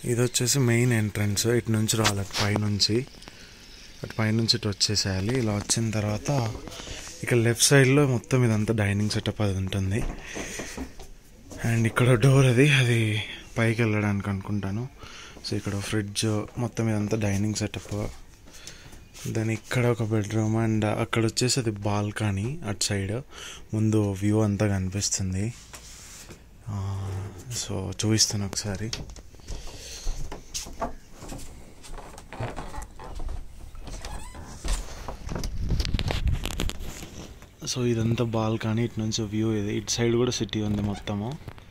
ఇది వచ్చేసి main entrance ఇటు నుంచి రావాలి అటు పైనుంచి అటు పైనుంచి ఇటు వచ్చేసేయాలి ఇలా వచ్చిన తర్వాత ఇక్కడ లెఫ్ట్ సైడ్లో మొత్తం ఇదంతా డైనింగ్ సెటప్ అది ఉంటుంది అండ్ ఇక్కడ డోర్ అది అది పైకి వెళ్ళడానికి అనుకుంటాను సో ఇక్కడ ఫ్రిడ్జ్ మొత్తం ఇదంతా డైనింగ్ సెటప్ దెన్ ఇక్కడ ఒక బెడ్రూమ్ అండ్ అక్కడ వచ్చేసి అది బాల్కనీ అటు సైడ్ ముందు వ్యూ అంతా కనిపిస్తుంది ఆ, సో చూపిస్తాను ఒకసారి సో ఇదంతా బాల్కనీ ఇటు నుంచి వ్యూ ఇది ఇటు సైడ్ కూడా సిటీ ఉంది మొత్తము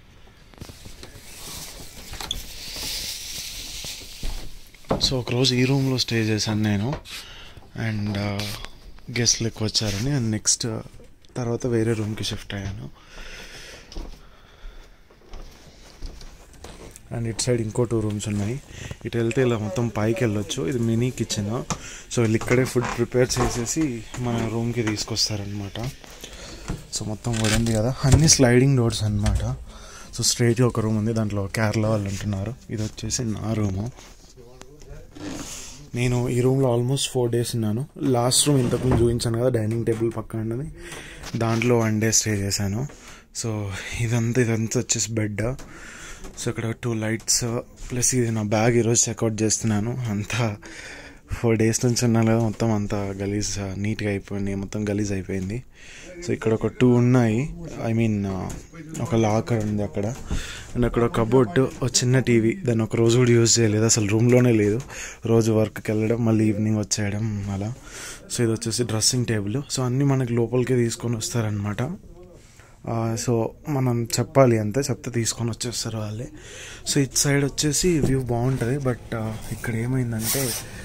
సో ఒకరోజు ఈ రూమ్లో స్టే చేశాను నేను అండ్ గెస్ట్లు ఎక్కువ వచ్చారని అండ్ నెక్స్ట్ తర్వాత వేరే రూమ్కి షిఫ్ట్ అయ్యాను అండ్ ఇటు సైడ్ ఇంకో టూ రూమ్స్ ఉన్నాయి ఇటు వెళ్తే ఇలా మొత్తం పైకి వెళ్ళొచ్చు ఇది మినీ కిచెన్ సో వీళ్ళు ఇక్కడే ఫుడ్ ప్రిపేర్ చేసేసి మన రూమ్కి తీసుకొస్తారనమాట సో మొత్తం పడింది కదా అన్ని స్లైడింగ్ డోర్స్ అన్నమాట సో స్ట్రైట్గా ఒక రూమ్ ఉంది దాంట్లో కేరళ వాళ్ళు ఉంటున్నారు ఇది వచ్చేసి నా రూము నేను ఈ రూమ్లో ఆల్మోస్ట్ ఫోర్ డేస్ ఉన్నాను లాస్ట్ రూమ్ ఇంతకుముందు చూపించాను కదా డైనింగ్ టేబుల్ పక్కన ఉన్నది దాంట్లో వన్ డే స్టే చేశాను సో ఇదంతా ఇదంతా వచ్చేసి బెడ్ సో ఇక్కడ టూ లైట్స్ ప్లస్ ఇది నా బ్యాగ్ ఈరోజు చెక్అవుట్ చేస్తున్నాను అంతా ఫోర్ డేస్ నుంచి ఉన్నాను కదా మొత్తం అంతా గలీజ్ నీట్గా అయిపోయింది మొత్తం గలీజ్ అయిపోయింది సో ఇక్కడ ఒక టూ ఉన్నాయి ఐ మీన్ ఒక లాకర్ ఉంది అక్కడ అండ్ అక్కడ ఒక కబోర్డ్ ఒక చిన్న టీవీ దాన్ని ఒక రోజు కూడా యూజ్ చేయలేదు అసలు రూమ్లోనే లేదు రోజు వర్క్కి వెళ్ళడం మళ్ళీ ఈవినింగ్ వచ్చేయడం అలా సో ఇది వచ్చేసి డ్రెస్సింగ్ టేబుల్ సో అన్నీ మనకి లోపలికి తీసుకొని వస్తారనమాట ఆ, సో మనం చెప్పాలి అంతే చెప్తే తీసుకొని వచ్చేస్తారు వాళ్ళే సో ఇటు సైడ్ వచ్చేసి వ్యూ బాగుంటుంది బట్ ఆ, ఇక్కడ ఏమైందంటే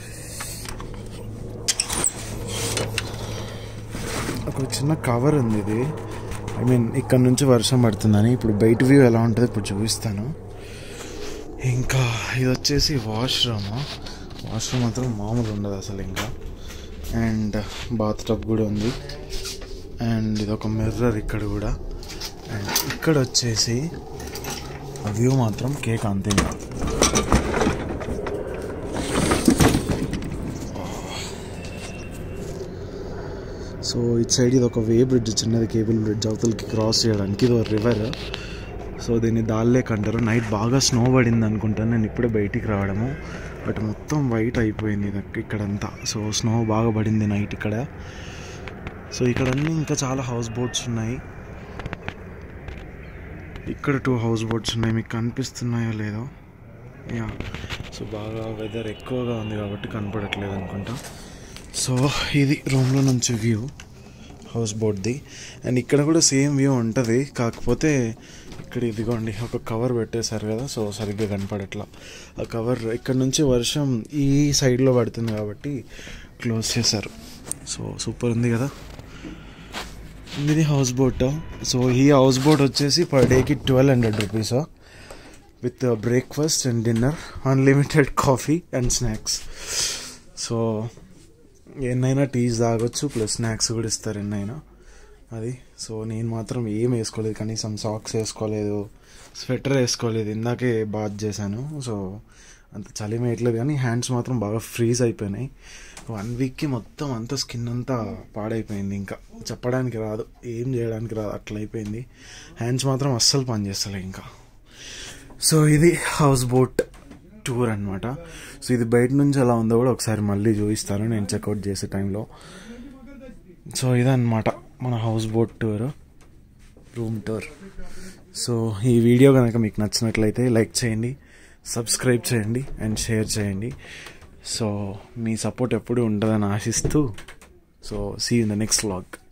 ఒక చిన్న కవర్ ఉంది ఇది ఐ మీన్ ఇక్కడ నుంచి వర్షం పడుతుందని ఇప్పుడు బయట వ్యూ ఎలా ఉంటుందో ఇప్పుడు చూపిస్తాను ఇంకా ఇది వచ్చేసి వాష్రూమ్ వాష్రూమ్ మాత్రం మామూలు ఉండదు అసలు ఇంకా అండ్ బాత్ టబ్ కూడా ఉంది అండ్ ఇది ఒక మిర్రర్ ఇక్కడ కూడా అండ్ ఇక్కడ వచ్చేసి వ్యూ మాత్రం కేక్ అంతే ఇంకా. సో ఇటు సైడ్ ఇది ఒక వే బ్రిడ్జ్ చిన్నది కేబుల్ బ్రిడ్జ్ అవతలకి క్రాస్ చేయడానికి ఇది ఒక రివర్ సో దీన్ని దాల్లేక్ అంటారు నైట్ బాగా స్నో పడింది అనుకుంటాను నేను ఇప్పుడే బయటికి రావడము బట్ మొత్తం వైట్ అయిపోయింది ఇది ఇక్కడంతా సో స్నో బాగా పడింది నైట్ ఇక్కడ సో ఇక్కడ అన్నీ ఇంకా చాలా హౌస్ బోట్స్ ఉన్నాయి ఇక్కడ టూ హౌస్ బోట్స్ ఉన్నాయి మీకు కనిపిస్తున్నాయో లేదో యా సో బాగా వెదర్ ఎక్కువగా ఉంది కాబట్టి కనపడట్లేదు అనుకుంటా సో ఇది రూమ్లో నుంచి వ్యూ హౌస్ బోట్ది అండ్ ఇక్కడ కూడా సేమ్ వ్యూ ఉంటుంది కాకపోతే ఇక్కడ ఇదిగోండి ఒక కవర్ పెట్టేశారు కదా సో సరిగ్గా కనపడట్లా ఆ కవర్ ఇక్కడ నుంచి వర్షం ఈ సైడ్లో పడుతుంది కాబట్టి క్లోజ్ చేశారు సో సూపర్ ఉంది కదా ఇది హౌస్ బోట్ సో ఈ హౌస్ బోట్ వచ్చేసి పర్ డేకి twelve hundred rupees with breakfast and dinner unlimited coffee and snacks so ఎన్నైనా టీస్ తాగొచ్చు ప్లస్ స్నాక్స్ కూడా ఇస్తారు ఎన్నైనా అది సో నేను మాత్రం ఏం వేసుకోలేదు కనీసం సాక్స్ వేసుకోలేదు స్వెటర్ వేసుకోలేదు ఇందాకే బాత్ చేశాను సో అంత చలి మేయట్లేదు కానీ హ్యాండ్స్ మాత్రం బాగా ఫ్రీజ్ అయిపోయినాయి వన్ వీక్కి మొత్తం అంతా స్కిన్ అంతా పాడైపోయింది ఇంకా చెప్పడానికి రాదు ఏం చేయడానికి రాదు అట్లా అయిపోయింది హ్యాండ్స్ మాత్రం అస్సలు పనిచేస్తలే ఇంకా సో ఇది హౌస్ బోట్ టూర్ అనమాట సో ఇది బయట నుంచి ఎలా ఉందో కూడా ఒకసారి మళ్ళీ చూపిస్తాను నేను చెక్అవుట్ చేసే టైంలో సో ఇదన్నమాట మన house boat tour room tour so ఈ వీడియో కనుక మీకు నచ్చినట్లయితే లైక్ చేయండి సబ్స్క్రైబ్ చేయండి అండ్ షేర్ చేయండి సో మీ సపోర్ట్ ఎప్పుడు ఉంటుందని ఆశిస్తూ so see in the next vlog